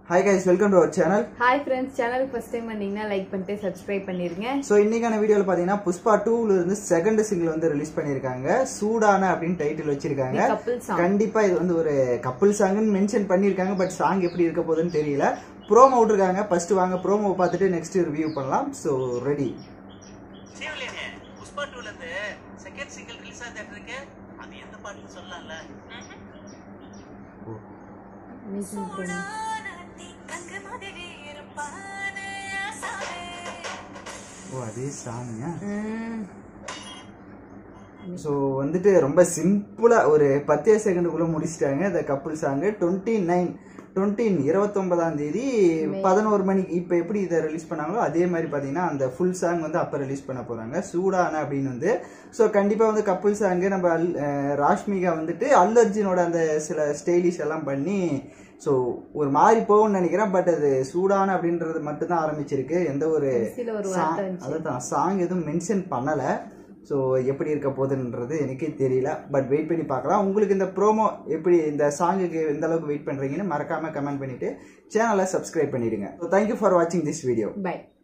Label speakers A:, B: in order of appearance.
A: Hi guys welcome to our channel
B: hi friends சேனலுக்கு first time வந்தீங்கன்னா like பண்ணிட்டு subscribe பண்ணிருங்க
A: ஸோ இன்னைக்கான வீடியோவில் பார்த்தீங்கன்னா புஷ்பா டூல இருந்து செகண்ட் சிங்கிள் வந்து ரிலீஸ் பண்ணியிருக்காங்க சூடான அப்படின்னு டைட்டில் வச்சிருக்காங்க
B: The couple song.
A: கண்டிப்பா இது வந்து ஒரு கப்புள் சாங்னு மென்ஷன் பண்ணியிருக்காங்க பட் சாங் எப்படி இருக்க போகுதுன்னு தெரியல ப்ரோமோ விட்டுருக்காங்க ஃபர்ஸ்ட் வாங்க ப்ரோமோ பார்த்துட்டு நெக்ஸ்ட் ரிவ்யூ பண்ணலாம் ஸோ ரெடி
C: சீவலியனே புஷ்பா டூல இருந்து செகண்ட் சிங்கிள் ரிலீஸ் ஆகிட்டு இருக்கு அது எந்த பாட்டுன்னு சொல்லலாம்ல
B: Amazing promo.
A: ஓ அதே சாங்க
B: ம்.
A: ஸோ வந்துட்டு ரொம்ப சிம்பிளாக ஒரு பத்தே செகண்டுக்குள்ளே முடிச்சிட்டாங்க இந்த கப்புள் சாங்கு டுவெண்ட்டி நைன் டுவெண்ட்டின் இருபத்தொன்பதாம் தேதி பதினோரு மணிக்கு இப்போ எப்படி இதை ரிலீஸ் பண்ணாங்களோ அதே மாதிரி பார்த்தீங்கன்னா அந்த ஃபுல் சாங் வந்து அப்போ ரிலீஸ் பண்ண போகிறாங்க சூடான அப்படின்னு வந்து ஸோ கண்டிப்பாக வந்து கப்புள் சாங்கு நம்ம அல் அஹ் ராஷ்மிகா வந்துட்டு அல்லு அர்ஜுனோட அந்த சில ஸ்டைலிஷ் எல்லாம் பண்ணி ஸோ ஒரு மாதிரி போகும்னு நினைக்கிறேன் பட் அது சூடான அப்படின்றது மட்டும்தான் ஆரம்பிச்சிருக்கு எந்த ஒரு
B: கடைசியில ஒரு வார்த்தை இருந்துச்சு.
A: அதுதான் சாங் எதுவும் மென்ஷன் பண்ணலை ஸோ எப்படி இருக்க போகுதுன்றது எனக்கே தெரியல பட் வெயிட் பண்ணி பார்க்கலாம் உங்களுக்கு இந்த ப்ரோமோ எப்படி இந்த சாங்குக்கு எந்த அளவுக்கு வெயிட் பண்ணுறீங்கன்னு மறக்காமல் கமெண்ட் பண்ணிவிட்டு சேனலை சப்ஸ்கிரைப் பண்ணிடுங்க ஸோ தேங்க்யூ ஃபார் வாட்சிங் திஸ் வீடியோ
B: Bye.